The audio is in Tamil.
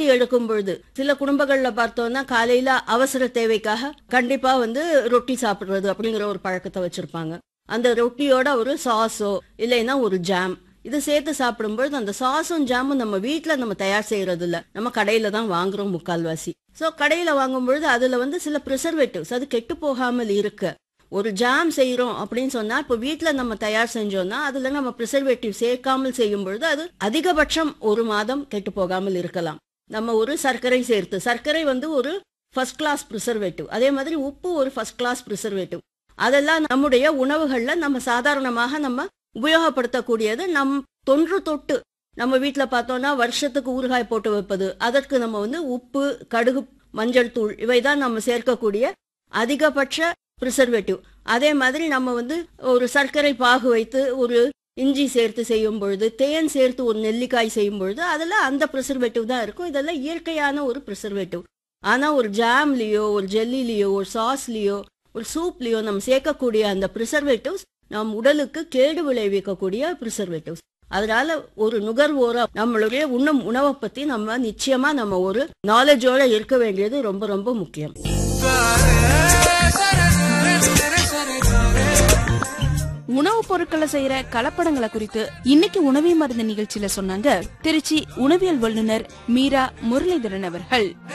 வாந்தி எடுக்கும் பொழுது சில குடும்பங்கள்ல பார்த்தோம்னா காலையில அவசர தேவைக்காக கண்டிப்பா வந்து ரொட்டி சாப்பிடுறது அப்படிங்கிற ஒரு பழக்கத்தை வச்சிருப்பாங்க அந்த ரொட்டியோட ஒரு சாஸோ இல்லைன்னா ஒரு ஜாம் இது சேர்த்து சாப்பிடும்பொழுது அந்த சாஸும் ஜாமும் நம்ம வீட்ல நம்ம தயார் செய்யறது இல்ல நம்ம கடையில தான் வாங்குறோம் முக்கால்வாசி சோ கடையில வாங்கும் பொழுது அதுல வந்து சில ப்ரிசர்வேட்டிவ்ஸ் அது கெட்டு போகாமல் இருக்க ஒரு ஜாம் செய்யறோம் அப்படின்னு சொன்னா இப்போ வீட்ல நம்ம தயார் செஞ்சோம்னா அதுல நம்ம ப்ரிசர்வேட்டிவ் சேர்க்காமல் செய்யும் பொழுது அது அதிகபட்சம் ஒரு மாதம் கெட்டு போகாமல் இருக்கலாம் நம்ம ஒரு சர்க்கரை சேர்த்து சர்க்கரை வந்து ஒரு ஃபர்ஸ்ட் கிளாஸ் ப்ரிசர்வேட்டிவ் அதே மாதிரி உப்பு ஒரு ஃபர்ஸ்ட் கிளாஸ் ப்ரிசர்வேட்டிவ் அதெல்லாம் நம்முடைய உணவுகள்ல நம்ம சாதாரணமாக நம்ம உபயோகப்படுத்தக்கூடியது நம் தொன்று தொட்டு நம்ம வீட்ல பார்த்தோம்னா வருஷத்துக்கு ஊறுகாய் போட்டு வைப்பது அதற்கு நம்ம வந்து உப்பு கடுகு மஞ்சள் தூள் இவைதான் நம்ம சேர்க்கக்கூடிய அதிகபட்ச ப்ரிசர்வேட்டிவ் அதே மாதிரி நம்ம வந்து ஒரு சர்க்கரை பாகு வைத்து ஒரு இஞ்சி சேர்த்து செய்யும் பொழுது தேன் சேர்த்து ஒரு நெல்லிக்காய் செய்யும் பொழுது அதில் அந்த ப்ரிசர்வேட்டிவ் தான் இருக்கும் இதெல்லாம் இயற்கையான ஒரு ப்ரிசர்வேட்டிவ் ஆனா ஒரு ஜாம்லயோ ஒரு ஜெல்லிலேயோ ஒரு சாஸ்லயோ ஒரு சூப்லயோ நம்ம சேர்க்கக்கூடிய அந்த ப்ரிசர்வேட்டிவ்ஸ் நம் உடலுக்கு கேடு விளைவிக்கக்கூடிய ப்ரிசர்வேட்டிவ்ஸ் அதனால ஒரு நுகர்வோரா நம்மளுடைய உண்ணும் உணவை பத்தி நம்ம நிச்சயமா நம்ம ஒரு நாலேஜோட இருக்க வேண்டியது ரொம்ப ரொம்ப முக்கியம் உணவுப் பொருட்களை செய்யற கலப்படங்களை குறித்து இன்னைக்கு உணவே மருந்து நிகழ்ச்சியில சொன்னாங்க திருச்சி உணவியல் வல்லுநர் மீரா முரளிதரன் அவர்கள்